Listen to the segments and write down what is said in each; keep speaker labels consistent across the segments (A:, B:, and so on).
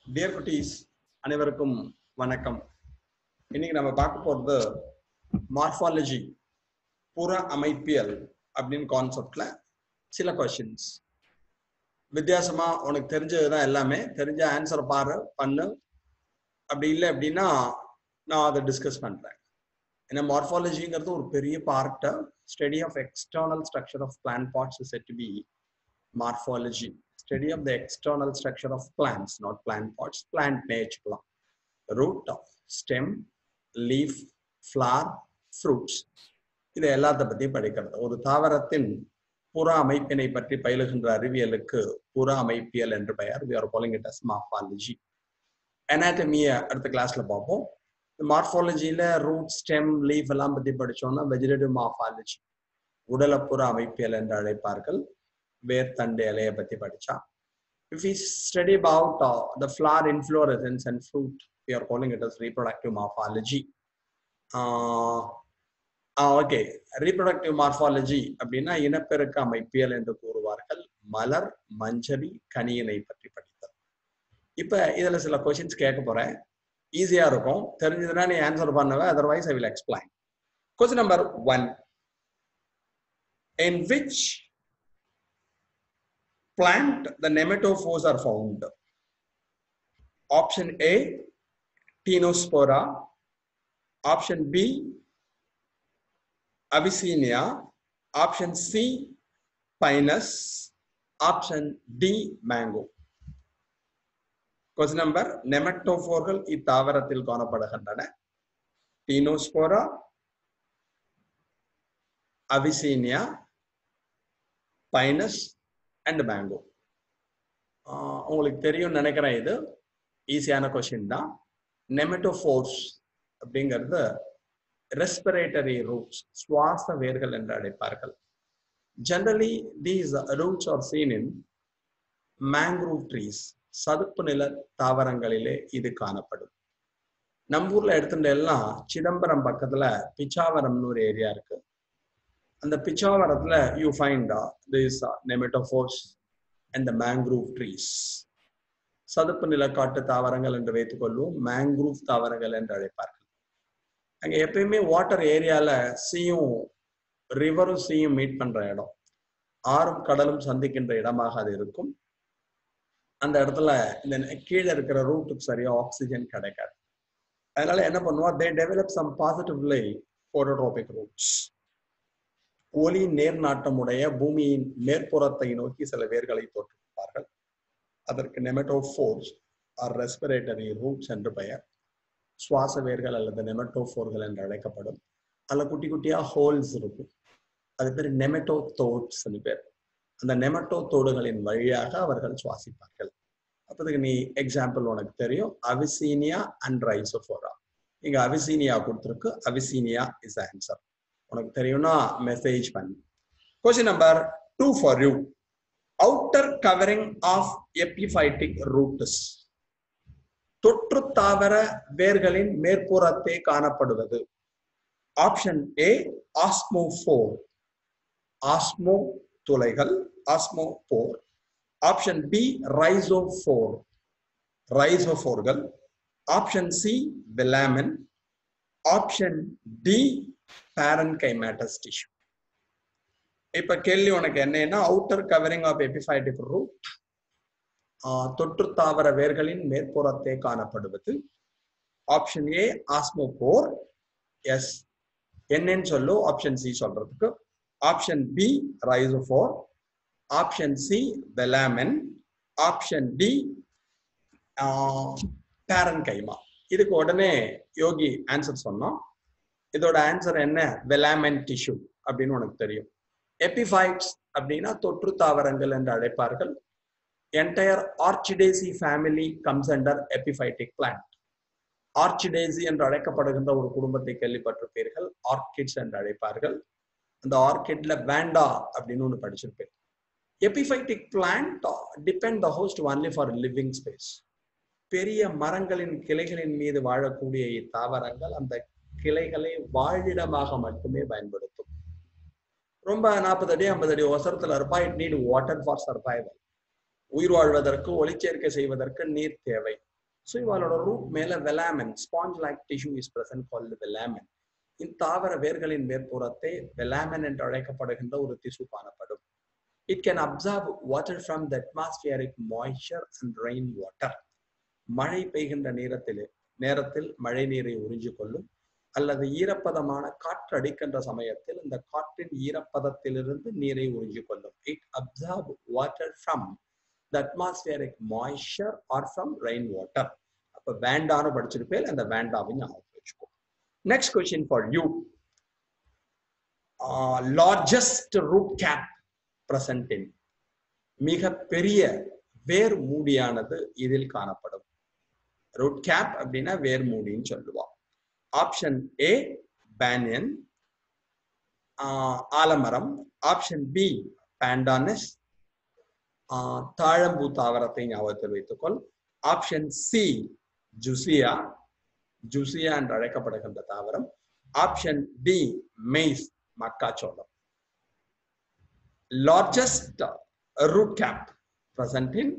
A: Dear குட்டீஸ் அனைவருக்கும் வணக்கம் இன்னைக்கு நம்ம பார்க்க போறது மார்ஃபாலஜி புற அமைப்பியல் அப்படின்னு கான்செப்ட்ல சில கொஸ்டின்ஸ் வித்தியாசமா உனக்கு தெரிஞ்சதுதான் எல்லாமே தெரிஞ்ச ஆன்சர் பாரு பண்ணு அப்படி இல்லை அப்படின்னா நான் அதை டிஸ்கஸ் பண்றேன் ஏன்னா மார்ஃபாலஜிங்கிறது ஒரு பெரிய part study of external structure of plant parts is said to be morphology study of the external structure of plants, not plant parts, plant nature. Root, stem, leaf, flower, fruits. இது எல்லாத்த பத்தி படிக்கிறது ஒரு தாவரத்தின் புற அமைப்பினை பற்றி பயிலுகின்ற அறிவியலுக்கு புற அமைப்பியல் என்று பெயர் we are calling it as morphology அனாட்டமியை அடுத்த கிளாஸ்ல பார்ப்போம் மார்பாலஜியில ரூட் ஸ்டெம் லீஃப் எல்லாம் பத்தி படிச்சோம்னா வெஜிடேட்டிவ் மார்பாலஜி உடலப்புற அமைப்பியல் என்று அழைப்பார்கள் வேர்த்தண்டு இலையை பத்தி படிச்சா if we study about uh, the flower inflorescence and fruit we are calling it as reproductive morphology uh, okay reproductive morphology அப்படின்னா இனப்பெருக்க அமைப்பியல் என்று கூறுவார்கள் மலர் மஞ்சரி கனியினை பற்றி படித்தல் இப்ப இதுல சில கொஸ்டின்ஸ் கேட்க போறேன் ஈஸியா இருக்கும் தெரிஞ்சதுன்னா நீ ஆன்சர் பண்ணுவ otherwise I will explain question number one in which plant the nematophores are found? Option A, Tinospora. Option B, Avicennia. Option C, Pinus. Option D, Mango. Question number நெமட்டோபோர்கள் இத்தாவரத்தில் காணப்படுகின்றன Tinospora Avicennia Pinus and mango உங்களுக்கு தெரியும் நினைக்கிறேன் இது ஈஸியான question தான் நெமட்டோஃபோர்ஸ் அப்படிங்கிறது ரெஸ்பிரேட்டரி ரூட்ஸ் சுவாச வேர்கள் என்று அழைப்பார்கள் generally these roots are seen in mangrove trees சதுப்பு நில தாவரங்களிலே இது காணப்படும் நம்ம ஊர்ல எடுத்துட்டு எல்லாம் சிதம்பரம் பக்கத்துல பிச்சாவரம்னு ஒரு ஏரியா இருக்கு அந்த பிச்சாவரத்துல you find this nematophores and the mangrove trees சதுப்பு நிலக்காட்டு தாவரங்கள் என்று வைத்துக்கொள்வோம் மேங்க்ரூவ் தாவரங்கள் என்று அழைப்பார்கள் அங்க எப்பயுமே வாட்டர் ஏரியால சீயும் ரிவரும் சீயும் மீட் பண்ற இடம் ஆறும் கடலும் சந்திக்கின்ற இடமாக அது இருக்கும் அந்த இடத்துல இந்த கீழே இருக்கிற ரூட்டுக்கு சரியா ஆக்சிஜன் கிடைக்காது அதனால என்ன பண்ணுவா they develop some positively phototropic roots ஒளி நேர்நாட்டமுடைய பூமியின் மேற்புறத்தை நோக்கி சில வேர்களை தோற்றுவிப்பார்கள் அதற்கு நெமட்டோஃபோர்ஸ் ஆர் ரெஸ்பிரேட்டரி ரூட்ஸ் என்று பெயர் சுவாச வேர்கள் அல்லது நெமட்டோஃபோர்கள் என்று அழைக்கப்படும் அதில் குட்டி குட்டியா ஹோல்ஸ் இருக்கும் அது பேர் நெமட்டோ தோட்ஸ் பேர் அந்த நெமட்டோ தோடுகளின் வழியாக அவர்கள் சுவாசிப்பார்கள் அப்போதுக்கு நீ எக்ஸாம்பிள் உனக்கு தெரியும் அவிசீனியா அண்ட் ரைசோஃபோரா இங்க அவிசீனியா கொடுத்துருக்கு அவிசீனியா இஸ் ஆன்சர் உனக்கு தெரியும்னா மெசேஜ் பண்ணு question number two for you outer covering of epiphytic roots தொற்று தாவர வேர்களின் மேற்புறத்தே காணப்படுவது ஆப்ஷன் ஏ ஆஸ்மோ ஃபோர் ஆஸ்மோ துளைகள் osmophore option B rhizophore ரைசோஃபோர்கள் option C velamen option D parenchymatous tissue இப்ப கேள்வி உனக்கு என்னன்னா outer covering of epiphytic root தொற்று தாவர வேர்களின் மேற்புறத்தே காணப்படுவது ஆப்ஷன் ஏ ஆஸ்மோபோர் எஸ் என்னன்னு சொல்லு ஆப்ஷன் சி சொல்றதுக்கு option B rhizophore option C velamen option D parenchyma இதுக்கு உடனே யோகி ஆன்சர் சொன்னோம் இதோட ஆன்சர் என்ன வெலாமென் டிஷ்யூ அப்படின்னு உனக்கு தெரியும் எபிஃபைட்ஸ் அப்படின்னா தொற்று தாவரங்கள் என்று அழைப்பார்கள் entire Orchidaceae family comes under epiphytic plant Orchidaceae என்று அழைக்கப்படுகின்ற ஒரு குடும்பத்தை கேள்விப்பட்டிருப்பீர்கள் ஆர்கிட்ஸ் என்று அழைப்பார்கள் அந்த ஆர்கிட்ல வேண்டா அப்படின்னு ஒன்று படிச்சிருப்பேன் epiphytic plant depend the host only for living space பெரிய மரங்களின் கிளைகளின் மீது வாழக்கூடிய இத்தாவரங்கள் அந்த கிளைகளை வாழிடமாக மட்டுமே பயன்படுத்தும் ரொம்ப நாற்பது அடி ஐம்பது அடி ஒசரத்துல இருப்பா it need water for survival உயிர் வாழ்வதற்கு ஒளிச்சேர்க்கை செய்வதற்கு நீர் தேவை ஸோ இவளோட ரூட் மேல velamen sponge like tissue is present called velamen இத்தாவர வேர்களின் மேற்புறத்தை வெலாமன் என்று அழைக்கப்படுகின்ற ஒரு திசு காணப்படும் it can absorb water from the atmospheric moisture and rain water மழை பெய்கின்ற நேரத்தில் நேரத்தில் மழை நீரை உறிஞ்சு கொள்ளும் அல்லது ஈரப்பதமான காற்று அடிக்கின்ற சமயத்தில் இந்த காற்றின் ஈரப்பதத்திலிருந்து நீரை உறிஞ்சு கொள்ளும் it absorb water from the atmospheric moisture or from rain water அப்ப வேண்டான்னு படிச்சிருப்பேன் அந்த வேண்டாவையும் ஞாபகம் வச்சுக்கோ next question for you largest root cap present in மிக பெரிய வேர் மூடியானது இதில் காணப்படும் ரூட் கேப் அப்படின்னா வேர் மூடின்னு சொல்லுவோம் ஆப்ஷன் ஏ பேனியன் ஆலமரம் ஆப்ஷன் பி பேண்டானஸ் தாழம்பூ தாவரத்தை ஞாபகத்தில் வைத்துக்கொள் ஆப்ஷன் சி ஜுசியா ஜுசியா என்று அழைக்கப்படுகின்ற தாவரம் ஆப்ஷன் டி மெய்ஸ் மக்காச்சோளம் largest root cap present in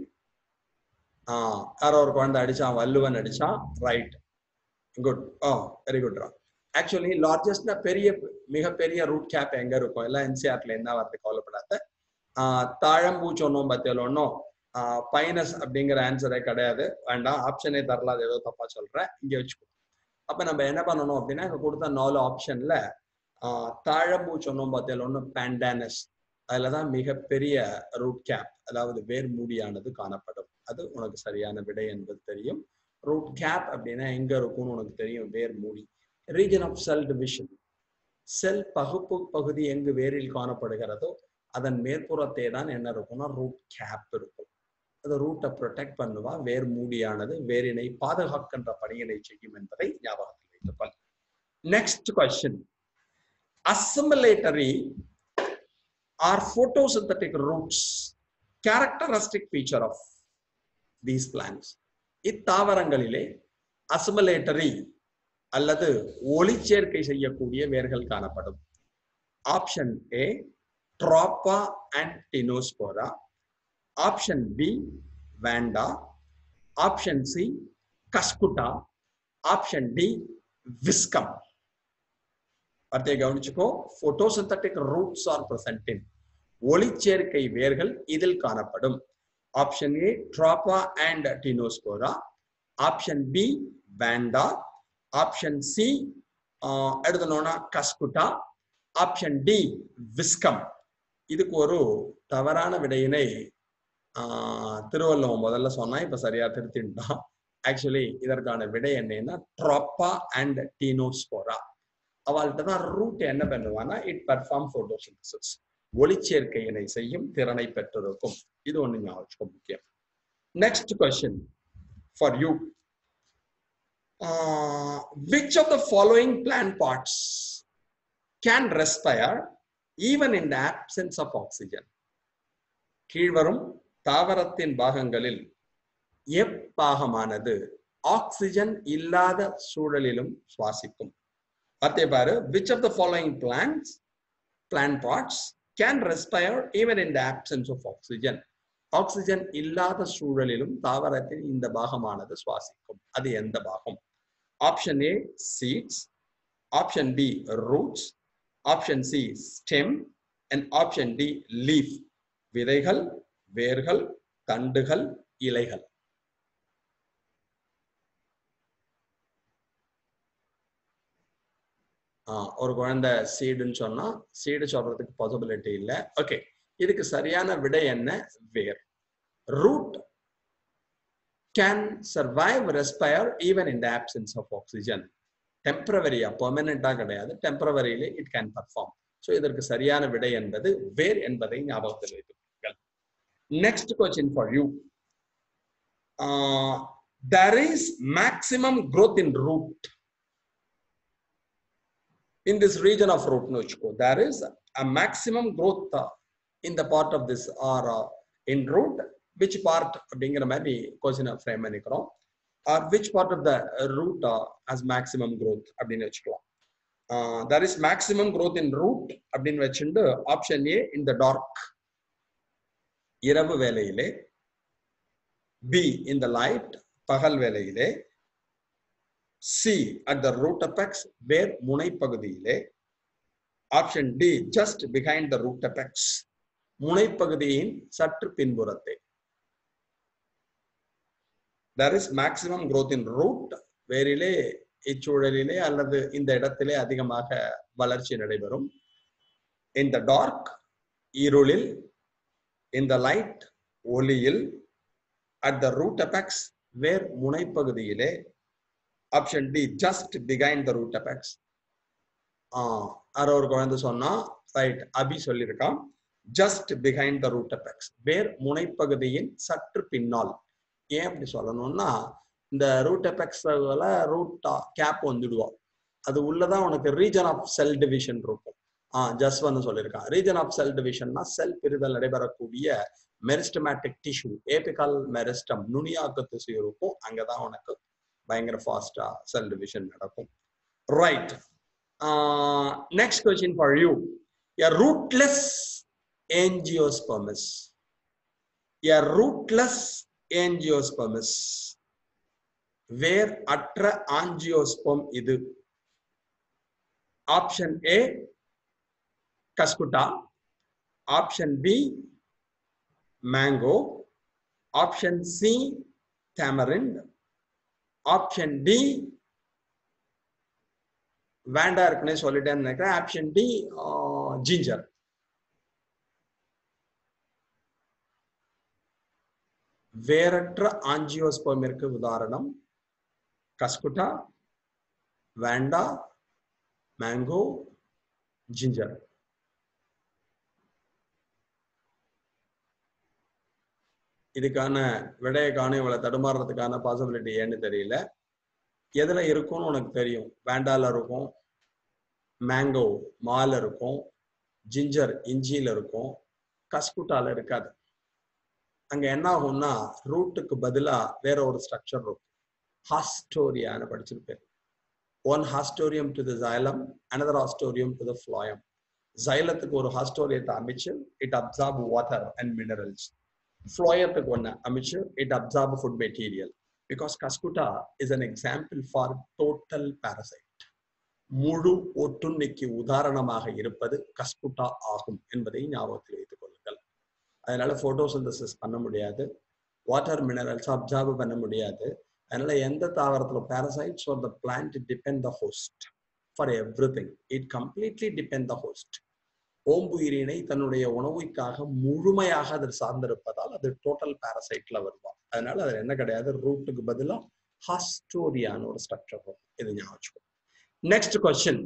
A: யாரோ ஒரு குழந்தை அடிச்சான் வல்லுவன் அடிச்சான் right good oh very good ரா ஆக்சுவலி லார்ஜஸ்ட்னா பெரிய மிகப்பெரிய ரூட் கேப் எங்க இருக்கும் எல்லாம் என்சிஆர்ல என்ன வார்த்தை கவலைப்படாத தாழம்பூ சொன்னோம் பத்தியில் ஒன்றும் பைனஸ் அப்படிங்கிற ஆன்சரே கிடையாது வேண்டாம் ஆப்ஷனே தரல அது ஏதோ தப்பா சொல்றேன் இங்க வச்சுக்கோ அப்ப நம்ம என்ன பண்ணணும் அப்படின்னா இங்க கொடுத்த நாலு ஆப்ஷன்ல தாழம்பூ சொன்னோம் பத்தியில் ஒன்று பேண்டானஸ் அதுலதான் மிகப்பெரிய ரூட் கேப் அதாவது வேர் மூடியானது காணப்படும் அது உனக்கு சரியான விடை என்பது தெரியும் ரூட் கேப் அப்படின்னா எங்க இருக்கும்னு உனக்கு தெரியும் வேர் மூடி region of cell division cell பகுப்பு பகுதி எங்கு வேரில் காணப்படுகிறதோ அதன் மேற்புறத்தே தான் என்ன இருக்கும்னா ரூட் கேப் இருக்கும் அந்த ரூட்டை ப்ரொடெக்ட் பண்ணுவா வேர் மூடியானது வேரினை பாதுகாக்கின்ற பணியினை செய்யும் என்பதை ஞாபகத்தில் வைத்துக்கொள் next question assimilatory or photosynthetic roots characteristic feature of these plants இத்தாவரங்களிலே அசிமுலேட்டரி அல்லது ஒளிச்சேர்க்கை செய்யக்கூடிய வேர்கள் காணப்படும் option A Trapa and Tinospora option B Vanda option C Cuscuta option D Viscum வார்த்தையை கவனிச்சுக்கோ photosynthetic roots are present in ஒளிச்சேர்க்கை வேர்கள் இதில் காணப்படும் option A Trapa and Tinospora option B Vanda option C எழுதணும்னா கஸ்குட்டா ஆப்ஷன் டி விஸ்கம் இதுக்கு ஒரு தவறான விடையினை திருவள்ளுவம் முதல்ல சொன்னா இப்ப சரியா திருத்திட்டான் ஆக்சுவலி இதற்கான விடை என்னன்னா ட்ராப்பா அண்ட் டீனோஸ்போரா அவள்கிட்ட தான் ரூட் என்ன பண்ணுவான்னா இட் பர்ஃபார்ம் போட்டோசிந்தசிஸ் ஒளிச்சேர்க்கையினை செய்யும் திறனை பெற்றிருக்கும் இது ஒண்ணு ஞாபகம் முக்கியம் next question for you which of the following plant parts can respire even in the absence of oxygen கீழ்வரும் தாவரத்தின் பாகங்களில் எப்பாகமானது ஆக்சிஜன் இல்லாத சூழலிலும் சுவாசிக்கும் பார்த்தே பாரு which of the following plants plant parts can respire even in the absence of oxygen oxygen இல்லாத சூழலிலும் தாவரத்தின் இந்த பாகமானது சுவாசிக்கும் அது எந்த பாகம் option A seeds option B roots option C stem and option D leaf விதைகள் வேர்கள் தண்டுகள் இலைகள் ஒரு குழந்தை சீடுன்னு சொன்னா சீடு சொல்றதுக்கு பாசிபிலிட்டி இல்லை ஓகே இதுக்கு சரியான விடை என்ன வேர் root can survive respire even in the absence of oxygen டெம்பரவரியா பெர்மனண்டா கிடையாது டெம்பரவரியிலே இட் கேன் பர்ஃபார்ம் ஸோ இதற்கு சரியான விடை என்பது வேர் என்பதை ஞாபகத்தில் வைத்துக் கொள்ளுங்கள் next question for you there is maximum growth in root in this region of root no there is a maximum growth uh, in the part of this or uh, in root which part அப்படிங்கிற மாதிரி கொஸ்டினை frame பண்ணிக்கிறோம் or which part of the root uh, has maximum growth அப்படின்னு வச்சுக்கலாம் uh, there is maximum growth in root அப்படின்னு வச்சுட்டு option A in the dark இரவு வேலையிலே பி in the light பகல் வேளையிலே C at the root apex வேர் முனைப்பகுதியிலே option D just behind the root apex முனைப்பகுதியின் சற்று பின்புறத்தை there is maximum growth in root வேரிலே இச்சூழலிலே அல்லது இந்த இடத்திலே அதிகமாக வளர்ச்சி நடைபெறும் in the dark இருளில் in the light ஒளியில் at the root apex வேர் முனைப்பகுதியிலே option D just behind the root apex யாரோ ஒரு குழந்தை சொன்னா ரைட் அபி சொல்லியிருக்கான் just behind the root apex வேர் முனைப்பகுதியின் சற்று பின்னால் ஏன் அப்படி சொல்லணும்னா இந்த ரூட் எபெக்ஸ்ல ரூட் கேப் வந்துடுவோம் அது உள்ளதான் உனக்கு ரீஜன் ஆஃப் செல் டிவிஷன் இருக்கும் ஆ ஜஸ்ட் வந்து சொல்லியிருக்கான் ரீஜன் ஆஃப் செல் டிவிஷன்னா செல் பிரிதல் நடைபெறக்கூடிய மெரிஸ்டமேட்டிக் டிஷ்யூ ஏபிகால் மெரிஸ்டம் நுனியாக்க திசு இருக்கும் அங்கதான் உனக்கு பயங்கர ஃபாஸ்டா செல் டிவிஷன் நடக்கும் right next question for you a rootless angiosperms a rootless angiosperms வேர் அற்ற ஆஞ்சியோஸ்பம் இது option A Cuscuta option B mango option C tamarind option D Vanda இருக்குன்னே சொல்லிட்டேன்னு நினைக்கிறேன் ஆப்ஷன் டி ஜிஞ்சர் வேறற்ற ஆஞ்சியோஸ்போமிற்கு உதாரணம் கஸ்குட்டா வேண்டா மேங்கோ ஜிஞ்சர் இதுக்கான விடையை காண இவ்வளவு தடுமாறுறதுக்கான பாசிபிலிட்டி ஏன்னு தெரியல எதுல இருக்கும்னு உனக்கு தெரியும் வேண்டால இருக்கும் மேங்கோ மால இருக்கும் ஜிஞ்சர் இஞ்சியில இருக்கும் கஸ்குட்டால இருக்காது அங்க என்ன ஆகும்னா ரூட்டுக்கு பதிலா வேற ஒரு ஸ்ட்ரக்சர் இருக்கும் ஹாஸ்டோரியான்னு படிச்சிருப்பேன் one haustorium to the xylem another haustorium to the phloem ஜைலத்துக்கு ஒரு ஹாஸ்டோரியத்தை அமைச்சு it absorb water and minerals ஃப்ளோயத்துக்கு ஒன்று அமைச்சு it absorb food material because Cuscuta is an example for total parasite முழு ஒட்டுண்ணிக்கு உதாரணமாக இருப்பது கஸ்குட்டா ஆகும் என்பதை ஞாபகத்தில் வைத்துக் கொள்ளுங்கள் அதனால போட்டோசிந்தசிஸ் பண்ண முடியாது வாட்டர் மினரல்ஸ் அப்சார்ப் பண்ண முடியாது அதனால எந்த தாவரத்துல parasites for the plant depend the host for everything it completely depend the host ஓம்புயிரினை தன்னுடைய உணவுக்காக முழுமையாக அது சார்ந்திருப்பதால் அது டோட்டல் பாரசைட்ல வருவான் அதனால அதுல என்ன கிடையாது ரூட்டுக்கு பதிலா ஹாஸ்டோரியான ஒரு ஸ்ட்ரக்சர் வரும் இது ஞாபகம் next question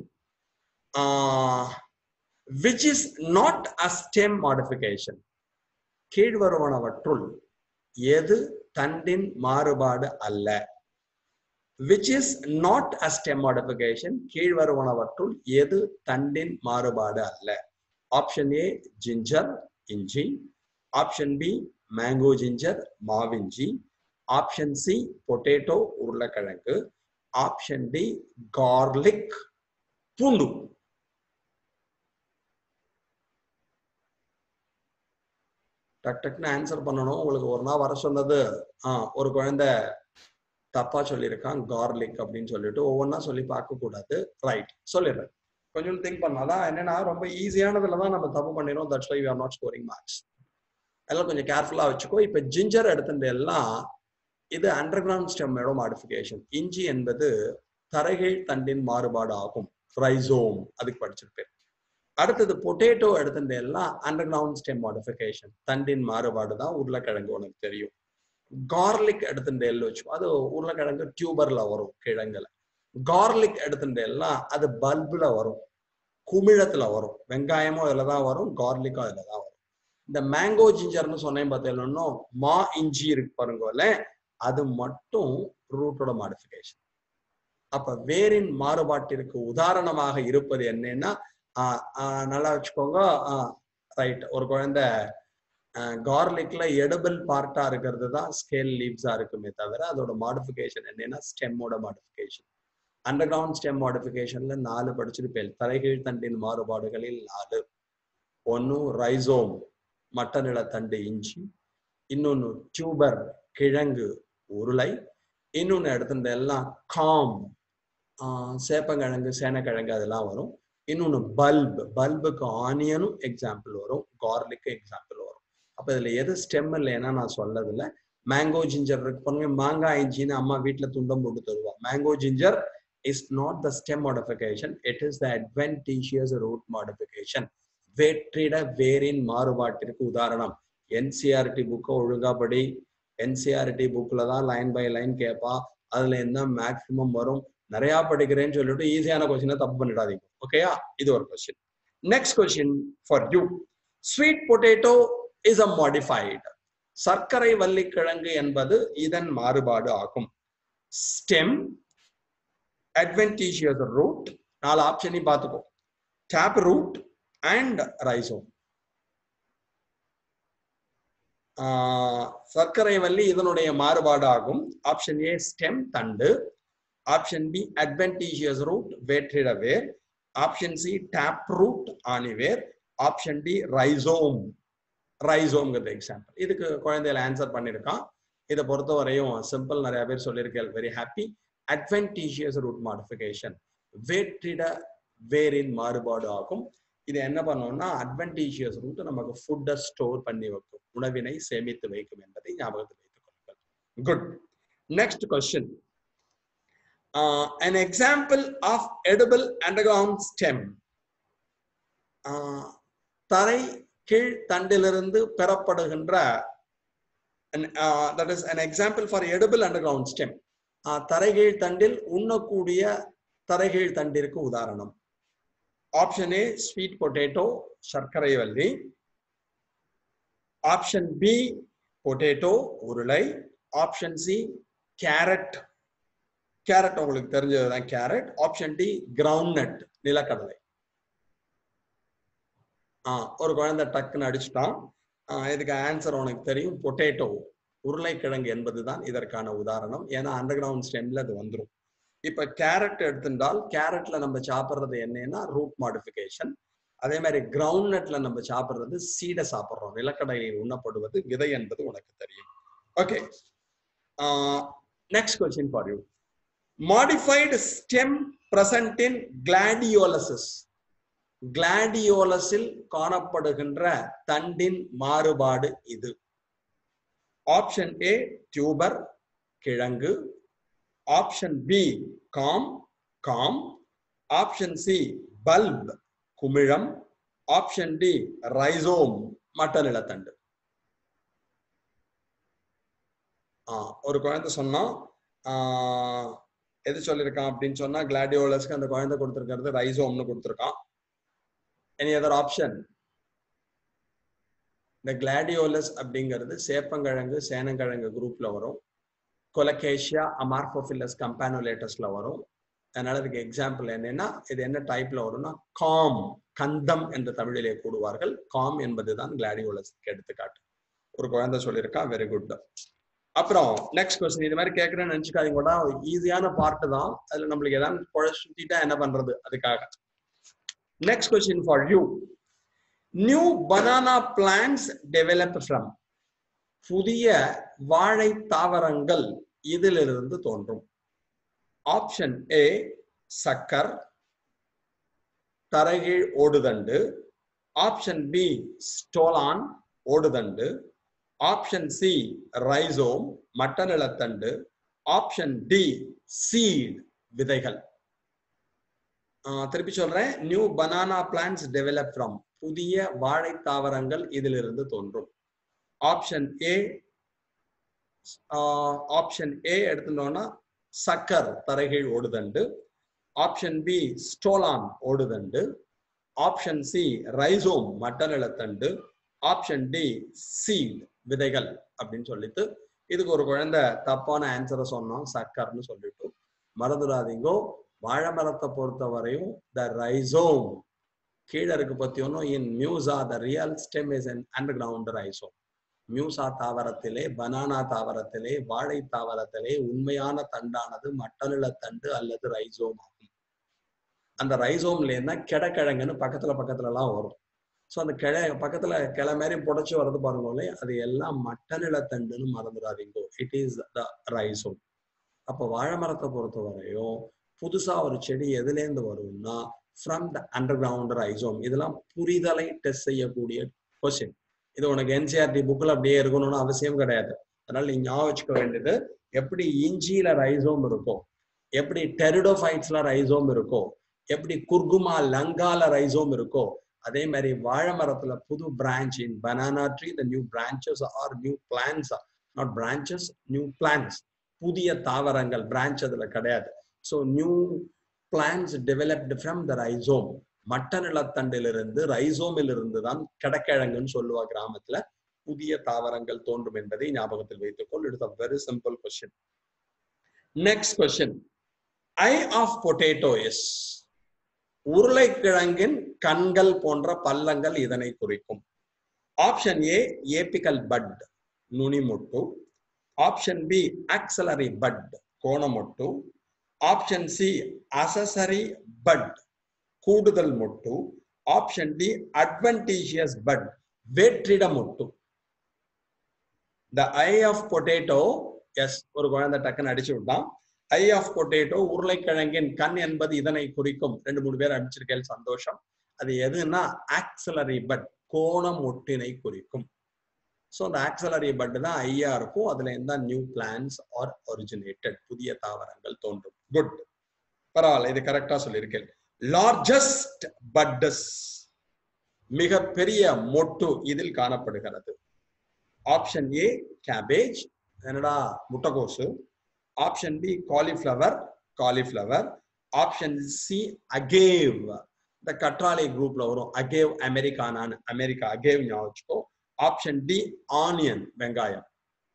A: which is not a stem modification கீழ்வருவனவற்றுள் எது தண்டின் மாறுபாடு அல்ல which is not a stem modification கீழ்வருவனவற்றுள் எது தண்டின் மாறுபாடு அல்ல ஆப்ஷன் ஏ ஜிஞ்சர் இஞ்சி ஆப்ஷன் பி மேங்கோ ஜிஞ்சர் மாவிஞ்சி ஆப்ஷன் சி பொட்டேட்டோ உருளைக்கிழங்கு ஆப்ஷன் டி கார்லிக் பூண்டு டக் டக்குன்னு ஆன்சர் பண்ணணும் உங்களுக்கு ஒரு நாள் வர சொன்னது ஆஹ் ஒரு குழந்தை தப்பா சொல்லியிருக்கான் கார்லிக் அப்படின்னு சொல்லிட்டு ஒவ்வொன்றா சொல்லி பார்க்க கூடாது ரைட் சொல்லிடுறேன் கொஞ்சம் திங்க் பண்ணாதான் என்னன்னா ரொம்ப ஈஸியானதுல தான் நம்ம தப்பு பண்ணிடும் that's why we are not scoring marks அதெல்லாம் கொஞ்சம் கேர்ஃபுல்லா வச்சுக்கோ இப்ப ஜிஞ்சர் எடுத்துட்டு எல்லாம் இது அண்டர் கிரவுண்ட் ஸ்டெம்மோட மாடிஃபிகேஷன் இஞ்சி என்பது தரைகீழ் தண்டின் மாறுபாடு ஆகும் ரைசோம் அதுக்கு படிச்சிருப்பேன் அடுத்தது பொட்டேட்டோ எடுத்துட்டு எல்லாம் அண்டர் கிரவுண்ட் ஸ்டெம் மாடிஃபிகேஷன் தண்டின் மாறுபாடு தான் உருளைக்கிழங்கு உனக்கு தெரியும் கார்லிக் எடுத்துட்டு எல்லாம் வச்சு அது உருளைக்கிழங்கு டியூபர்ல வரும் கிழங்குல கார்லிக் எடுத்துட்டு எல்லாம் அது பல்புல வரும் குமிழத்துல வரும் வெங்காயமும் அதுல தான் வரும் கார்லிக்கும் அதுல தான் வரும் இந்த மேங்கோ ஜிஞ்சர்னு சொன்னேன் பார்த்தீங்கன்னா மா இஞ்சி இருக்கு பாருங்கல்ல அது மட்டும் ரூட்டோட மாடிஃபிகேஷன் அப்ப வேரின் மாறுபாட்டிற்கு உதாரணமாக இருப்பது என்னன்னா நல்லா வச்சுக்கோங்க ரைட் ஒரு குழந்தை கார்லிக்ல எடுபிள் பார்ட்டா இருக்கிறது தான் ஸ்கேல் லீவ்ஸா இருக்குமே தவிர அதோட மாடிஃபிகேஷன் என்னன்னா ஸ்டெம்மோட மாடிஃபிகேஷன் அண்டர் கிரவுண்ட் ஸ்டெம் மாடிஃபிகேஷன்ல நாலு படிச்சிருப்பேன் தலைகீழ் தண்டின் மாறுபாடுகளில் நாலு ஒன்னு ரைசோம் மட்ட நிலத்தண்டு இஞ்சி இன்னொன்னு டியூபர் கிழங்கு உருளை இன்னொன்னு எடுத்துருந்த எல்லாம் காம் சேப்பங்கிழங்கு சேனக்கிழங்கு அதெல்லாம் வரும் இன்னொன்னு பல்ப் பல்புக்கு ஆனியனும் எக்ஸாம்பிள் வரும் கார்லிக்கு எக்ஸாம்பிள் வரும் அப்ப இதுல எது ஸ்டெம் இல்லைன்னா நான் சொல்லதில்ல மேங்கோ ஜிஞ்சர் இருக்கு பாருங்க மாங்காய் இஞ்சின்னு அம்மா வீட்டுல துண்டம் போட்டு தருவா mango ginger is not the stem modification it is the adventitious root modification வேற்றிட வேரின் மாறுபாட்டிற்கு உதாரணம் என்சிஆர்டி புக்கை ஒழுங்கா படி என்சிஆர்டி புக்ல தான் லைன் பை லைன் கேட்பா அதுல என்ன மேக்சிமம் வரும் நிறைய படிக்கிறேன்னு சொல்லிட்டு ஈஸியான கொஸ்டினை தப்பு பண்ணிடாதீங்க ஓகேயா இது ஒரு question next question for you sweet potato is a modified சர்க்கரை வள்ளிக்கிழங்கு என்பது இதன் மாறுபாடு ஆகும் ஸ்டெம் அட்வென்டீஷியஸ் ரூட் நாலு ஆப்ஷனையும் பார்த்துக்கோ டேப் ரூட் அண்ட் ரைசோம் சர்க்கரை வள்ளி இதனுடைய மாறுபாடு ஆகும் ஆப்ஷன் ஏ ஸ்டெம் தண்டு ஆப்ஷன் பி அட்வென்டீஷியஸ் ரூட் வேற்றிட வேர் ஆப்ஷன் சி டேப் ரூட் ஆணிவேர் ஆப்ஷன் டி ரைசோம் ரைசோம்ங்கிறது எக்ஸாம்பிள் இதுக்கு குழந்தைகள் ஆன்சர் பண்ணியிருக்கான் இதை பொறுத்த வரையும் சிம்பிள் நிறைய பேர் சொல்லியிருக்கேன் very happy adventitious root modification வேற்றிட வேரின் மாறுபாடு ஆகும் இது என்ன பண்ணோம்னா அட்வென்டீஷியஸ் ரூட் நமக்கு ஃபுட்டை ஸ்டோர் பண்ணி வைக்கும் உணவினை சேமித்து வைக்கும் என்பதை ஞாபகத்தில் வைத்துக் கொள்ளுங்கள் good next question an example of edible underground stem தரை கீழ் தண்டிலிருந்து பெறப்படுகின்ற that is an example for edible underground stem தரைகீழ் தண்டில் உண்ணக்கூடிய தரைகீழ் தண்டிற்கு உதாரணம் ஆப்ஷன் ஏ ஸ்வீட் பொட்டேட்டோ சர்க்கரை வள்ளி ஆப்ஷன் பி பொட்டேட்டோ உருளை ஆப்ஷன் சி கேரட் கேரட் உங்களுக்கு தெரிஞ்சதுதான் carrot option D groundnut நிலக்கடலை ஆஹ் ஒரு குழந்தை டக்குன்னு அடிச்சுட்டான் இதுக்கு ஆன்சர் உனக்கு தெரியும் பொட்டேட்டோ உருளைக்கிழங்கு என்பதுதான் இதற்கான உதாரணம் ஏன்னா அண்டர் கிரவுண்ட் ஸ்டெம்ல அது வந்துடும் இப்ப கேரட் எடுத்துட்டால் கேரட்ல நம்ம சாப்பிட்றது என்னன்னா ரூட் மாடிஃபிகேஷன் அதே மாதிரி கிரவுண்ட் நட்ல நம்ம சாப்பிட்றது சீடை சாப்பிட்றோம் நிலக்கடலையில் உண்ணப்படுவது விதை என்பது உனக்கு தெரியும் okay next question for you modified stem present in கிளாடியோலசிஸ் கிளாடியோலஸில் காணப்படுகின்ற தண்டின் மாறுபாடு இது ஆப்ஷன் ஏ டியூபர் கிழங்கு option B corm corm option C bulb குமிழம் ஆப்ஷன் டி ரைசோம் மட்ட நிலத்தண்டு ஒரு குழந்தை சொன்னா எது சொல்லியிருக்கான் அப்படின்னு சொன்னா கிளாடியோலஸ்க்கு அந்த குழந்தை கொடுத்துருக்கிறது ரைசோம்னு கொடுத்துருக்கான் எனி அதர் ஆப்ஷன் இந்த கிளாடியோலஸ் அப்படிங்கிறது சேப்பங்கிழங்கு சேனங்கிழங்கு குரூப்ல வரும் கொலகேஷியா அமார்போஃபில்லஸ் கம்பானுலேட்டஸ்ல வரும் அதனால இதுக்கு எக்ஸாம்பிள் என்னன்னா இது என்ன டைப்ல வரும்னா காம் கந்தம் என்று தமிழிலே கூடுவார்கள் காம் என்பதுதான் கிளாடியோலஸ்க்கு எடுத்துக்காட்டு ஒரு குழந்தை சொல்லியிருக்கா வெரி குட் அப்புறம் நெக்ஸ்ட் கொஸ்டின் இது மாதிரி கேட்கறேன்னு நினைச்சுக்காதீங்க கூட ஈஸியான பார்ட் தான் அதுல நம்மளுக்கு ஏதாவது குழ சுத்திட்டா என்ன பண்றது அதுக்காக next question for you new banana plants develop from புதிய வாழை தாவரங்கள் இதிலிருந்து தோன்றும் ஆப்ஷன் ஏ சக்கர் தரைகீழ் ஓடுதண்டு ஆப்ஷன் பி ஸ்டோலான் ஓடுதண்டு ஆப்ஷன் சி ரைசோம் மட்ட நிலத்தண்டு ஆப்ஷன் டி சீட் விதைகள் திருப்பி சொல்றேன் new banana plants develop from புதிய வாழை தாவரங்கள் இதிலிருந்து தோன்றும் ஆப்ஷன் ஏ ஆப்ஷன் ஏ எடுத்துட்டோம்னா சக்கர் தரைகீழ் ஓடுதண்டு ஆப்ஷன் பி ஸ்டோலான் ஓடுதண்டு ஆப்ஷன் சி ரைசோம் மட்ட நிலத்தண்டு ஆப்ஷன் டி சீட் விதைகள் அப்படின்னு சொல்லிட்டு இதுக்கு ஒரு குழந்தை தப்பான ஆன்சரை சொன்னோம் சக்கர்னு சொல்லிட்டு மறந்துடாதீங்கோ வாழை மரத்தை பொறுத்த வரையும் த ரைசோம் கீழே இருக்கு பத்தியோனும் in Musa the real stem is an underground rhizome Musa தாவரத்திலே பனானா தாவரத்திலே வாழை தாவரத்திலே உண்மையான தண்டானது மட்டலில தண்டு அல்லது ரைசோம் ஆகும் அந்த ரைசோம்ல என்ன கிடக்கிழங்குன்னு பக்கத்துல பக்கத்துல எல்லாம் வரும் ஸோ அந்த கிளை பக்கத்துல கிளை மாதிரி புடைச்சு வர்றது பாருங்களே அது எல்லாம் மட்ட நிலத்தண்டுன்னு மறந்துடாதீங்க இட் இஸ் த ரைசோம் அப்ப வாழை மரத்தை பொறுத்த வரையும் புதுசா ஒரு செடி எதுலேருந்து வரும்னா from the underground rhizome இதெல்லாம் புரிதலை டெஸ்ட் செய்யக்கூடிய கொஸ்டின் இது உனக்கு என்சிஆர்டி புக்கில் அப்படியே இருக்கணும்னு அவசியம் கிடையாது அதனால நீ ஞாபகம் வச்சுக்க வேண்டியது எப்படி இஞ்சியில ரைசோம் இருக்கோ எப்படி டெரிடோஃபைட்ஸ்ல ரைசோம் இருக்கோ எப்படி குர்குமா லங்கால ரைசோம் இருக்கோ அதே மாதிரி வாழை மரத்துல புது branch in banana tree the new branches are new plants not branches new plants புதிய தாவரங்கள் பிரான்ச் அதுல கிடையாது so new plants developed from the rhizome மட்ட நிலத்தண்டிலிருந்து ரைசோமில் இருந்து தான் கடக்கிழங்குன்னு சொல்லுவா கிராமத்துல புதிய தாவரங்கள் தோன்றும் என்பதை ஞாபகத்தில் வைத்துக்கொள் it's a very simple question next question eye of potato is உருளைக்கிழங்கின் கண்கள் போன்ற பள்ளங்கள் இதனை குறிக்கும் ஆப்ஷன் ஏ ஏபிக்கல் பட் நுனிமுட்டு ஆப்ஷன் பி ஆக்சலரி பட் கோணமொட்டு ஆப்ஷன் சி அசசரி பட் கூடுதல் மொட்டு ஆப்ஷன் டி அட்வன்டீஷியஸ் பட் வெற்றிட மொட்டு the eye of potato is ஒரு குழந்தை டக்குன்னு அடிச்சு விட்டான் ஐ ஆஃப் பொட்டேட்டோ உருளைக்கிழங்கின் கண் என்பது இதனை குறிக்கும் ரெண்டு மூணு பேர் அடிச்சிருக்கேன் சந்தோஷம் அது எதுன்னா ஆக்சலரி பட் கோணம் ஒட்டினை குறிக்கும் ஸோ அந்த ஆக்சலரி பட் தான் ஐயா இருக்கும் அதுல இருந்தா நியூ பிளான்ஸ் ஆர் ஒரிஜினேட்டட் புதிய தாவரங்கள் தோன்றும் குட் பரவாயில்ல இது கரெக்டா சொல்லியிருக்கேன் லார்ஜஸ்ட் பட்டஸ் மிக பெரிய மொட்டு இதில் காணப்படுகிறது ஆப்ஷன் ஏ கேபேஜ் என்னடா முட்டைகோசு option B cauliflower cauliflower option C agave இந்த கற்றாழை குரூப்ல வரும் அகேவ் அமெரிக்கானான்னு அமெரிக்கா அகேவ் ஞாபகம் வச்சுக்கோ ஆப்ஷன் டி ஆனியன் வெங்காயம்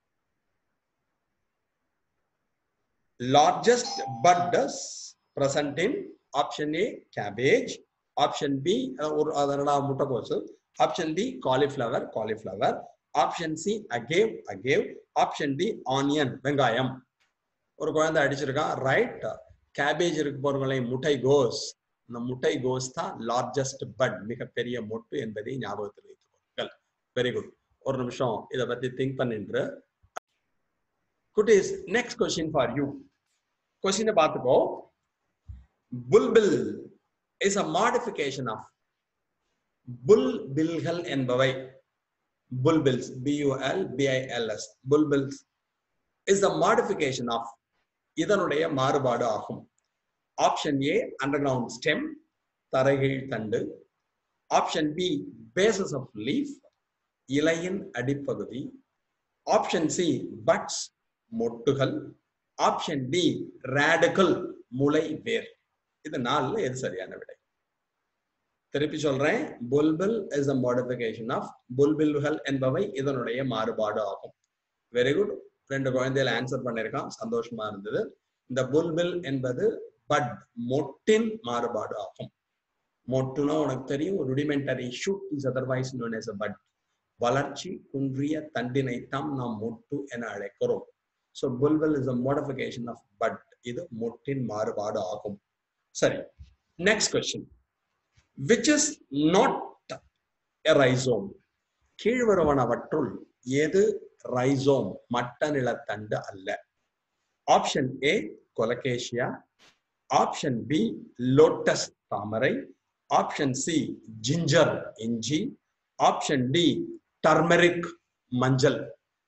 A: largest buds present in option A cabbage option B ஒரு அதனடா முட்டைக்கோசு option D cauliflower cauliflower option C agave agave option D onion வெங்காயம் ஒரு குழந்தை அடிச்சிருக்கான் ரைட் கேபேஜ் இருக்கு போறவங்களை முட்டை கோஸ் இந்த முட்டை கோஸ் தான் லார்ஜஸ்ட் பட் மிகப்பெரிய மொட்டு என்பதை ஞாபகத்தில் வைத்துக் கொள்ளுங்கள் வெரி குட் ஒரு நிமிஷம் இதை பத்தி திங்க் பண்ணிட்டு குட்டீஸ் நெக்ஸ்ட் கொஸ்டின் ஃபார் யூ கொஸ்டினை பார்த்துக்கோ bulbil is a modification of புல் பில்கள் என்பவை bulbils B U L B I L S bulbils is the modification of இதனுடைய மாறுபாடு ஆகும் option A underground stem தரைகீழ் தண்டு option B bases of leaf இலையின் அடிப்பகுதி ஆப்ஷன் சி பட்ஸ் மொட்டுகள் ஆப்ஷன் டி ரேடுகல் முளை வேர் இது நாலுல எது சரியான விடை திருப்பி சொல்றேன் bulbil is a modification of புல்பில்கள் என்பவை இதனுடைய மாறுபாடு ஆகும் வெரி குட் ரெண்டு குழந்தைகள் ஆன்சர் பண்ணிருக்கான் சந்தோஷமா இருந்தது இந்த புல்பில் என்பது பட் மொட்டின் மாறுபாடு ஆகும் மொட்டுனா உனக்கு தெரியும் rudimentary shoot is otherwise known as bud வளர்ச்சி குன்றிய தண்டினைத்தான் நாம் மொட்டு என அழைக்கிறோம் so bulbil is a modification of bud இது மொட்டின் மாறுபாடு ஆகும் சரி next question which is not a rhizome கீழ்வருவனவற்றுள் எது ரைசோம் மட்ட நிலத்தண்டு அல்ல option A colocasia option B lotus தாமரை ஆப்ஷன் சி ஜிஞ்சர் இஞ்சி ஆப்ஷன் டி டர்மெரிக் மஞ்சள்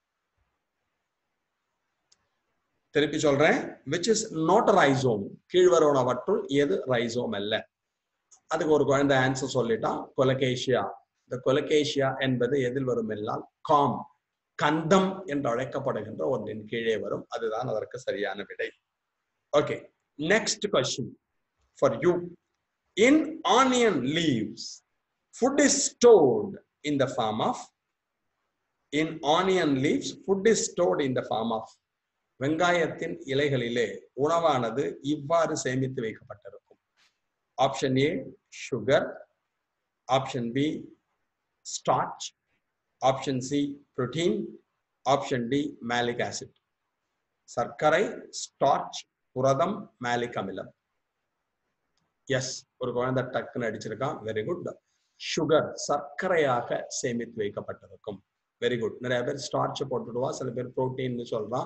A: திருப்பி சொல்றேன் விச் இஸ் நாட் ரைசோம் கீழ்வருவனவற்றுள் எது ரைசோம் அல்ல அதுக்கு ஒரு குழந்தை ஆன்சர் சொல்லிட்டான் கொலகேஷியா இந்த கொலகேஷியா என்பது எதில் வரும் என்றால் காம் கந்தம் என்று அழைக்கப்படுகின்ற ஒன்றின் கீழே வரும் அதுதான் அதற்கு சரியான விடை okay next question for you in onion leaves food is stored in the form of in onion leaves food is stored in the form of வெங்காயத்தின் இலைகளிலே உணவானது இவ்வாறு சேமித்து வைக்கப்பட்டிருக்கும் option A sugar option B starch option C protein option D malic acid சர்க்கரை starch புரதம் மேலிக் அமிலம் எஸ் ஒரு குழந்தை டக்குன்னு அடிச்சிருக்கான் வெரி குட் சுகர் சர்க்கரையாக சேமித்து வைக்கப்பட்டிருக்கும் வெரி குட் நிறைய பேர் ஸ்டார்ச் போட்டுடுவா சில பேர் புரோட்டீன் சொல்றான்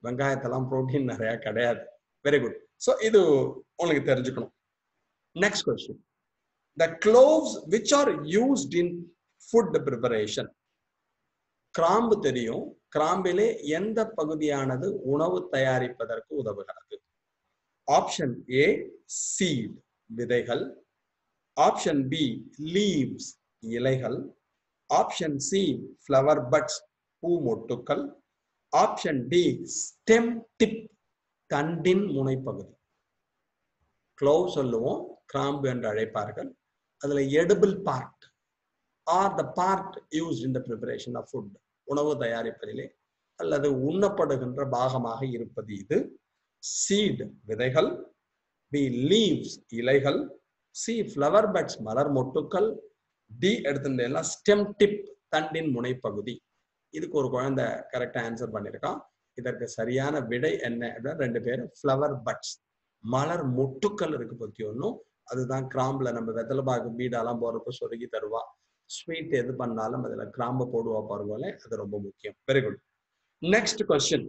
A: வெங்காயத்தெல்லாம் புரோட்டீன் நிறைய கிடையாது வெரி குட் ஸோ இது உங்களுக்கு தெரிஞ்சுக்கணும் next question the cloves which are used in food preparation கிராம்பு தெரியும் கிராம்பிலே எந்த பகுதியானது உணவு தயாரிப்பதற்கு உதவுகிறது ஆப்ஷன் ஏ சீட் விதைகள் ஆப்ஷன் பி லீவ்ஸ் இலைகள் ஆப்ஷன் சி ஃப்ளவர் பட்ஸ் பூ மொட்டுக்கள் ஆப்ஷன் டி ஸ்டெம் டிப் தண்டின் முனைப்பகுதி க்ளோவ் சொல்லுவோம் கிராம்பு என்று அழைப்பார்கள் அதுல edible part are the part use in the preparation of food உணவு தயாரிப்பதிலே அல்லது உண்ணப்படுகின்ற பாகமாக இருப்பது இது சீட் விதைகள் பி லீவ்ஸ் இலைகள் சி ஃப்ளவர் பட்ஸ் மலர் மொட்டுக்கள் டி எடுத்துட்டேன் ஸ்டெம் டிப் தண்டின் முனைப்பகுதி இதுக்கு ஒரு குழந்தை கரெக்டா ஆன்சர் பண்ணியிருக்கான் இதற்கு சரியான விடை என்ன அப்படின்னா ரெண்டு பேரும் ஃப்ளவர் பட்ஸ் மலர் மொட்டுக்கள் இருக்கு பத்தி ஒன்றும் அதுதான் கிராம்புல நம்ம வெத்தலை பாக்கு பீடாலாம் போறப்ப சொருகி தருவா ஸ்வீட் எது பண்ணாலும் அதுல கிராம்பு போடுவா பாருங்களே அது ரொம்ப முக்கியம் very good next question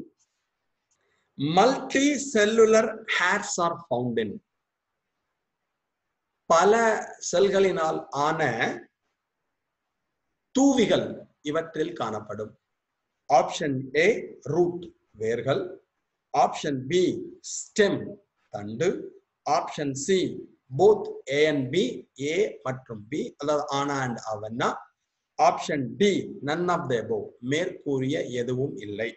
A: multi cellular hairs are found in பல செல்களினால் ஆன தூவிகள் இவற்றில் காணப்படும் ஆப்ஷன் ஏ ரூட் வேர்கள் ஆப்ஷன் பி ஸ்டெம் தண்டு option C both A and B A மற்றும் பி அதாவது ஆனா அண்ட் அவன்னா option D none of the above மேற்கூறிய எதுவும் இல்லை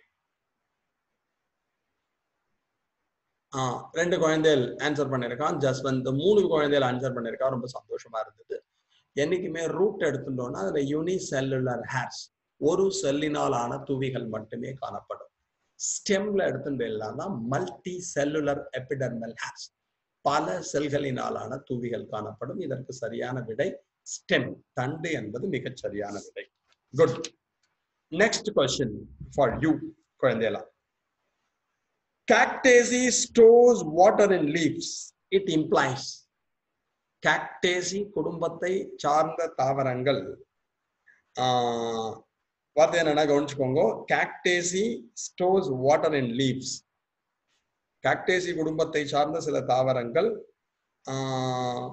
A: ஆஹ் ரெண்டு குழந்தைகள் ஆன்சர் பண்ணியிருக்கான் ஜஸ்வந்த் மூணு குழந்தைகள் ஆன்சர் பண்ணியிருக்கான் ரொம்ப சந்தோஷமா இருந்தது என்னைக்குமே ரூட் எடுத்துட்டோம்னா அதுல யூனி செல்லுலர் ஹேர்ஸ் ஒரு செல்லினால் ஆன துவிகள் மட்டுமே காணப்படும் ஸ்டெம்ல எடுத்துட்டேன்னா மல்டி செல்லுலர் எபிடர்மல் ஹேர்ஸ் பல செல்களினாலான தூவிகள் காணப்படும் இதற்கு சரியான விடை ஸ்டெம் தண்டு என்பது மிகச் சரியான விடை good next question for you குழந்தைகளா Cactaceae stores water in leaves. It implies Cactaceae குடும்பத்தை சார்ந்த தாவரங்கள் ஆஹ் வார்த்தை என்னன்னா கவனிச்சுக்கோங்க Cactaceae stores water in leaves. Cactaceae குடும்பத்தை சார்ந்த சில தாவரங்கள் ஆஹ்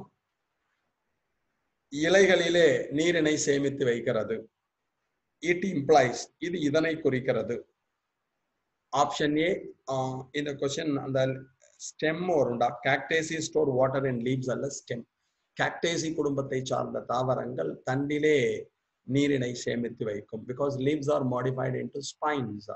A: இலைகளிலே நீரினை சேமித்து வைக்கிறது இட் இம்ப்ளைஸ் இது இதனை குறிக்கிறது ஆப்ஷன் ஏ இந்த கொஸ்டின் அந்த ஸ்டெம் வரும்டா cactaceae store water and leaves அல்ல ஸ்டெம் கேக்டேசி குடும்பத்தை சார்ந்த தாவரங்கள் தண்டிலே நீரினை சேமித்து வைக்கும் because leaves are modified into spines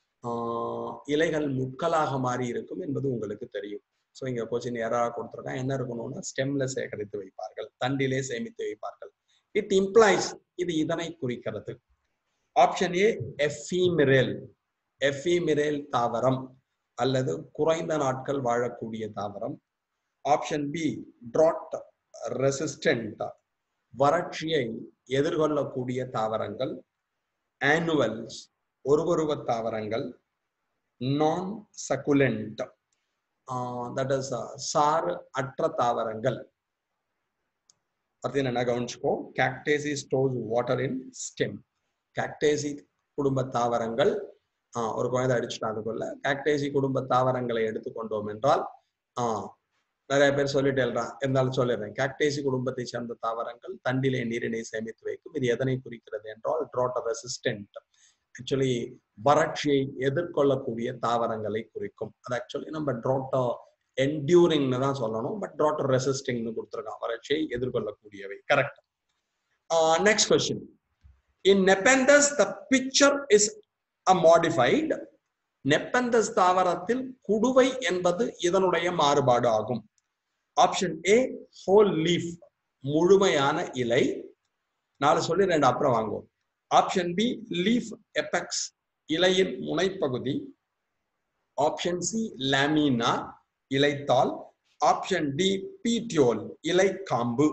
A: இலைகள் முட்களாக மாறி இருக்கும் என்பது உங்களுக்கு தெரியும் ஸோ இங்க கொஸ்டின் யாராக கொடுத்துருக்காங்க என்ன இருக்கணும்னா ஸ்டெம்ல சேகரித்து வைப்பார்கள் தண்டிலே சேமித்து வைப்பார்கள் இட் இம்ப்ளைஸ் இது இதனை குறிக்கிறது ஆப்ஷன் ஏ எஃபீமிரேல் எஃபிமிரேல் தாவரம் அல்லது குறைந்த நாட்கள் வாழக்கூடிய தாவரம் ஆப்ஷன் பி ட்ராட் ரெசிஸ்டன்ட் வறட்சியை எதிர்கொள்ளக்கூடிய தாவரங்கள் ஆனுவல்ஸ் ஒருவருவ தாவரங்கள் நான் சக்குலண்ட் தட் இஸ் சாறு அற்ற தாவரங்கள் பார்த்தீங்கன்னா கவனிச்சுக்கோ cactaceae stores water in stem cactaceae குடும்ப தாவரங்கள் ஆஹ் ஒரு குழந்தை அடிச்சுட்டான் அதுக்குள்ள கேக்டேசி குடும்ப தாவரங்களை எடுத்துக்கொண்டோம் என்றால் ஆஹ் நிறைய பேர் சொல்லிட்டு எழுறான் இருந்தாலும் சொல்லிடுறேன் கேக்டேசி குடும்பத்தை சேர்ந்த தாவரங்கள் தண்டிலே நீரினை சேமித்து வைக்கும் இது எதனை குறிக்கிறது என்றால் ட்ராட் ரெசிஸ்டன்ட் ஆக்சுவலி வறட்சியை எதிர்கொள்ளக்கூடிய தாவரங்களை குறிக்கும் அது ஆக்சுவலி நம்ம ட்ராட்டோ என்டியூரிங்னு தான் சொல்லணும் பட் ட்ராட் ரெசிஸ்டிங்னு கொடுத்துருக்கான் வறட்சியை எதிர்கொள்ளக்கூடியவை correct next question in nepenthes the pitcher is a modified நெப்பந்தஸ் தாவரத்தில் குடுவை என்பது இதனுடைய மாறுபாடு ஆகும் ஆப்ஷன் ஏ ஹோல் லீஃப் முழுமையான இலை நாலு சொல்லி ரெண்டு அப்புறம் வாங்குவோம் ஆப்ஷன் பி லீஃப் எபெக்ஸ் இலையின் முனைப்பகுதி ஆப்ஷன் சி லாமினா இலைத்தாள் ஆப்ஷன் டி பீட்டியோல் இலை காம்பு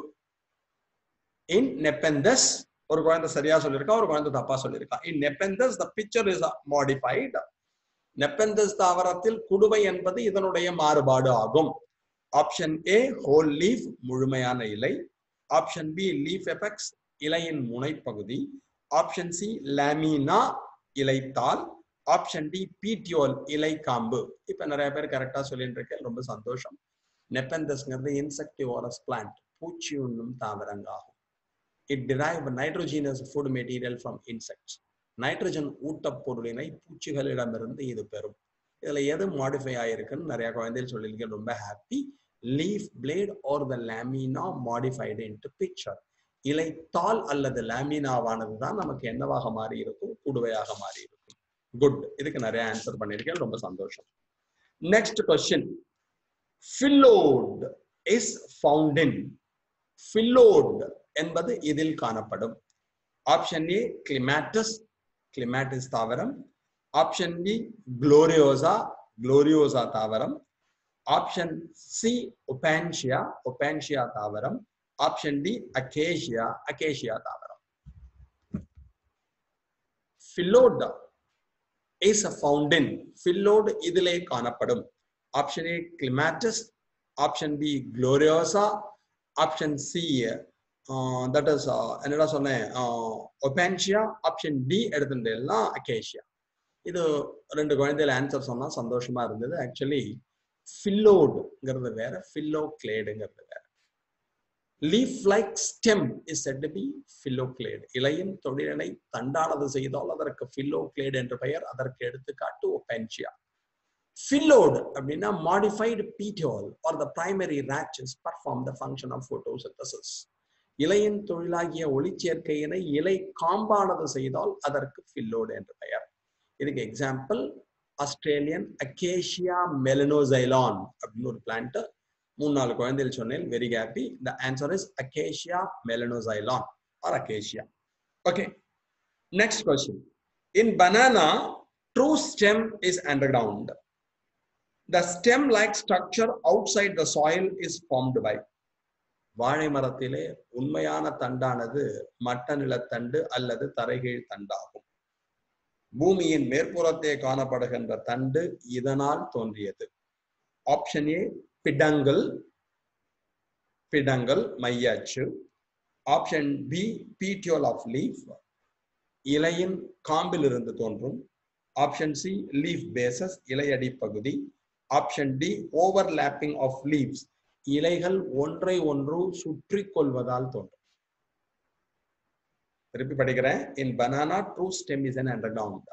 A: இன் நெப்பெந்தஸ் ஒரு குழந்தை சரியா சொல்லியிருக்கா ஒரு குழந்தை தப்பா சொல்லியிருக்கா in nepenthes the pitcher is modified nepenthes தாவரத்தில் குடுவை என்பது இதனுடைய மாறுபாடு ஆகும் ஆப்ஷன் ஏ ஹோல் லீஃப் முழுமையான இலை ஆப்ஷன் பி லீஃப் எபெக்ஸ் இலையின் முனைப்பகுதி ஆப்ஷன் சி லாமினா இலைத்தாள் ஆப்ஷன் டி பீட்டியோல் இலை காம்பு இப்ப நிறைய பேர் கரெக்டா சொல்லிட்டு இருக்கேன் ரொம்ப சந்தோஷம் நெப்பந்தஸ்ங்கிறது இன்செக்டிவோரஸ் பிளான்ட் பூச்சி உண்ணும் தாவரங்காகும் it derive nitrogenous food material from insects nitrogen ஊட்டப்பொருளினை பூச்சிகளிடமிருந்து இது பெறும் இதுல எது மாடிஃபை ஆயிருக்குன்னு நிறைய குழந்தைகள் சொல்லியிருக்கேன் ரொம்ப happy leaf blade are the lamina modified into pitcher இலை தாள் அல்லது லேமினாவானது தான் நமக்கு என்னவாக மாறி இருக்கும் குடுவையாக மாறி இருக்கும் குட் இதுக்கு நிறைய ஆன்சர் பண்ணியிருக்கேன் ரொம்ப சந்தோஷம் next question phyllode is found in phyllode என்பது இதில் காணப்படும் ஆப்ஷன் ஏ கிளிமேட்டஸ் கிளிமேட்டிஸ் தாவரம் ஆப்ஷன் பி குளோரியோசா குளோரியோசா தாவரம் ஆப்ஷன் சி ஒபான்ஷியா ஒபான்ஷியா தாவரம் ஆப்ஷன் டி அகேஷியா அகேஷியா தாவரம் ஃபில்லோட் இஸ் அ ஃபவுண்டின் ஃபில்லோட் இதிலே காணப்படும் option A clematis option B gloriosa option C that is என்னடா சொன்னேன் ஒபான்ஷியா ஆப்ஷன் டி எடுத்துட்டேன்னா acacia இது ரெண்டு குழந்தைகள் ஆன்சர் சொன்னா சந்தோஷமா இருந்தது ஆக்சுவலி ஃபில்லோடுங்கிறது வேற ஃபில்லோ கிளேடுங்கிறது வேற leaf like stem is said be phylloclade இலையின் தொழிலனை தண்டானது செய்தால் அதற்கு ஃபில்லோ கிளேடு என்ற பெயர் அதற்கு எடுத்துக்காட்டு ஒபென்சியா ஃபில்லோடு அப்படின்னா modified petiole are the primary rachis perform the function of photosynthesis இலையின் தொழிலாகிய ஒளிச்சேர்க்கையினை இலை காம்பானது செய்தால் அதற்கு ஃபில்லோடு என்று பெயர் இதுக்கு எக்ஸாம்பிள் ஆஸ்திரேலியன் அகேஷியா மெலனோசைலான் அப்படின்னு ஒரு பிளான்ட் மூணு நாலு குழந்தைகள் சொன்னேன் very happy the answer is acacia melanoxylon or acacia okay next question in banana true stem is underground the stem like structure outside the soil is formed by வாழை மரத்திலே உண்மையான தண்டானது மட்ட நிலத்தண்டு அல்லது தரைகீழ் தண்டாகும் பூமியின் மேற்புறத்தே காணப்படுகின்ற தண்டு இதனால் தோன்றியது ஆப்ஷன் ஏ பிடங்கல் பிடங்கல் மையாச்சு option B petiole of leaf இலையின் காம்பில் இருந்து தோன்றும் ஆப்ஷன் சி லீஃப் பேசஸ் இலையடி பகுதி option D overlapping of leaves இலைகள் ஒன்றை ஒன்று சுற்றி கொள்வதால் தோன்றும் திருப்பி படிக்கிறேன் in banana true stem is an underground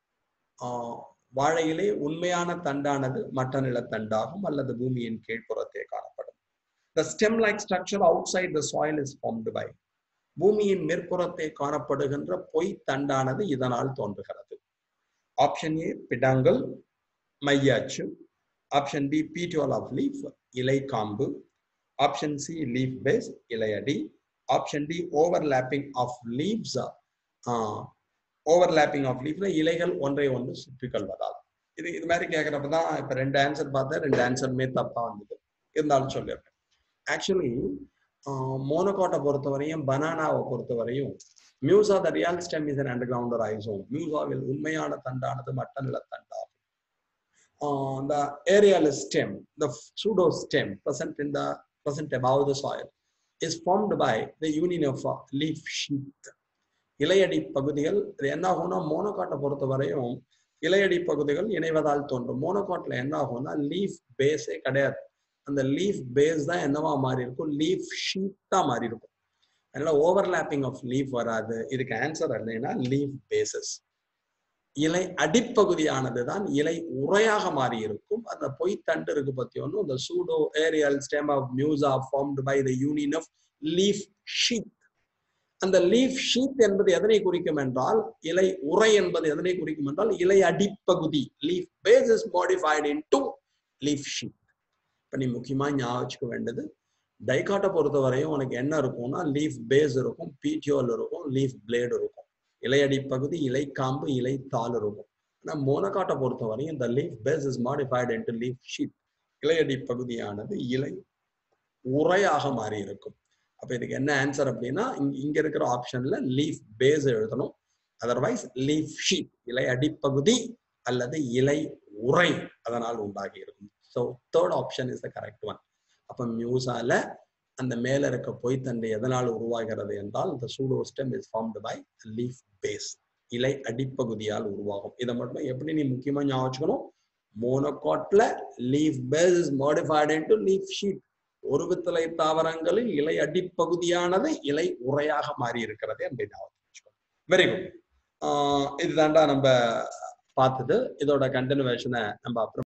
A: வாழையிலே உண்மையான தண்டானது மட்ட நிலத்தண்டாகும் அல்லது பூமியின் கீழ்ப்புறத்தே காணப்படும் the stem like structure outside the soil is formed by பூமியின் மேற்புறத்தை காணப்படுகின்ற பொய் தண்டானது இதனால் தோன்றுகிறது ஆப்ஷன் ஏ பிடாங்கல் மையாச்சு option B petiole of leaf இலை காம்பு ஆப்ஷன் சி லீஃப் பேஸ் இலையடி option D overlapping of leaves overlapping of லீவ்ல இலைகள் ஒன்றை ஒன்று சுற்றிக்கொள்வதால் இது இது மாதிரி கேட்குறப்ப தான் இப்போ ரெண்டு ஆன்சர் பார்த்தேன் ரெண்டு ஆன்சருமே தப்பா வந்தது இருந்தாலும் சொல்லிடுறேன் ஆக்சுவலி மோனோகோட்டை பொறுத்தவரையும் பனானாவை பொறுத்தவரையும் Musa the real stem is an underground rhizome மியூசாவில் உண்மையான தண்டானது மட்ட நில தண்டாகும் the aerial stem, the pseudo stem present in the present above the soil, is formed by the union of a leaf sheath. இலையடி பகுதிகள் இது என்ன ஆகும்னா மோனோகாட்டை பொறுத்த வரையும் இலையடி பகுதிகள் இணைவதால் தோன்றும் மோனோகாட்ல என்ன ஆகும்னா லீஃப் பேஸே கிடையாது அந்த லீஃப் பேஸ் தான் என்னவா மாறி இருக்கும் லீஃப் ஷீட்டா மாறி இருக்கும் அதனால ஓவர்லாப்பிங் ஆஃப் லீஃப் வராது இதுக்கு ஆன்சர் இல்லைன்னா லீஃப் பேசஸ் இலை அடிப்பகுதியானது தான் இலை உரையாக மாறி இருக்கும் அந்த பொய்த்தண்டு இருக்கு பத்தி ஒன்றும் இந்த pseudo aerial stem of Musa formed by the union of leaf sheath அந்த லீஃப் ஷீத் என்பது எதனை குறிக்கும் என்றால் இலை உரை என்பது எதனை குறிக்கும் என்றால் இலை அடிப்பகுதி leaf base is modified in to leaf sheath இப்போ நீ முக்கியமா ஞாபகம் வச்சுக்க வேண்டியது டைகாட்டை பொறுத்தவரையும் உனக்கு என்ன இருக்கும்னா லீஃப் பேஸ் இருக்கும் பீட்டியோல் இருக்கும் லீஃப் பிளேடு இருக்கும் இலையடி பகுதி இலை காம்பு இலை தாள் இருக்கும் ஆனா மோனோகாட்டை பொறுத்தவரையும் இந்த leaf base is modified into leaf sheath இலையடி பகுதியானது இலை உரையாக மாறி இருக்கும் அப்ப இதுக்கு என்ன ஆன்சர் அப்படின்னா இங்க இருக்கிற ஆப்ஷன்ல லீஃப் பேஸ் எழுதணும் அதர்வைஸ் லீஃப் ஷீட் இலை அடிப்பகுதி அல்லது இலை உரை அதனால் உண்டாகி இருக்கும் so third option is the correct one அப்ப மியூசால அந்த மேல இருக்க பொய்த்தண்டு எதனால் உருவாகிறது என்றால் இந்த pseudostem is formed by leaf base இலை அடிப்பகுதியால் உருவாகும் இதை மட்டும் எப்படி நீ முக்கியமா ஞாபகம் வச்சுக்கணும் மோனோகாட்ல leaf base is modified into leaf sheath ஒரு வித்தலை தாவரங்களில் இலை அடிப்பகுதியானது இலை உரையாக மாறி இருக்கிறது என்று ஞாபகம் வச்சுக்கணும் வெரி குட் இதுதான்டா நம்ம பார்த்தது இதோட கண்டினியூவேஷனை நம்ம அப்புறம்